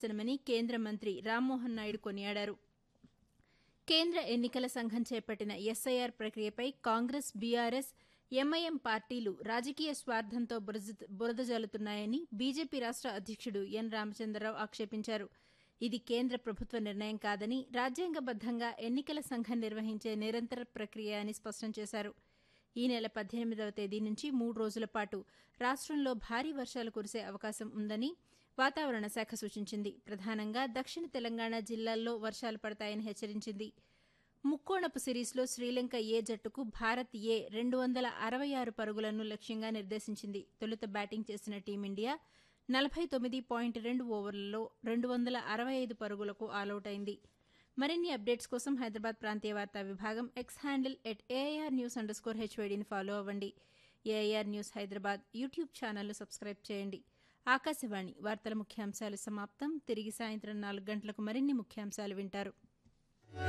అవసరమని కేంద్ర మంత్రి రామ్మోహన్ నాయుడు కొనియాడారు కేంద్ర ఎన్నికల సంఘం చేపట్టిన ఎస్ఐఆర్ ప్రక్రియపై కాంగ్రెస్ బీఆర్ఎస్ ఎంఐఎం పార్టీలు రాజకీయ స్వార్థంతో బురద బురద జల్లుతున్నాయని బీజేపీ రాష్ట అధ్యక్షుడు ఎన్ రామచంద్రరావు ఆక్షేపించారు ఇది కేంద్ర ప్రభుత్వ నిర్ణయం కాదని రాజ్యాంగబద్దంగా ఎన్నికల సంఘం నిర్వహించే నిరంతర ప్రక్రియ అని స్పష్టం చేశారు ఈ నెల పద్దెనిమిదవ తేదీ నుంచి మూడు రోజుల పాటు రాష్టంలో భారీ వర్షాలు కురిసే అవకాశం ఉందని వాతావరణ శాఖ సూచించింది ప్రధానంగా దక్షిణ తెలంగాణ జిల్లాల్లో వర్షాలు పడతాయని హెచ్చరించింది ముక్కోణపు సిరీస్లో శ్రీలంక ఏ జట్టుకు భారత్ ఏ రెండు వందల అరవై ఆరు పరుగులను లక్ష్యంగా నిర్దేశించింది తొలుత బ్యాటింగ్ చేసిన టీమిండియా నలభై తొమ్మిది పాయింట్ రెండు ఓవర్లలో రెండు వందల అరవై ఐదు పరుగులకు ఆలౌట్ అయింది మరిన్ని అప్డేట్స్ కోసం హైదరాబాద్ ప్రాంతీయ వార్తా విభాగం X handle at AIR news underscore హెచ్వైడీని ఫాలో అవ్వండి ఏఐఆర్ న్యూస్ హైదరాబాద్ యూట్యూబ్ ఛానల్ను సబ్స్క్రైబ్ చేయండి ఆకాశవాణి వార్తల ముఖ్యాంశాలు సమాప్తం తిరిగి సాయంత్రం నాలుగు గంటలకు మరిన్ని ముఖ్యాంశాలు వింటారు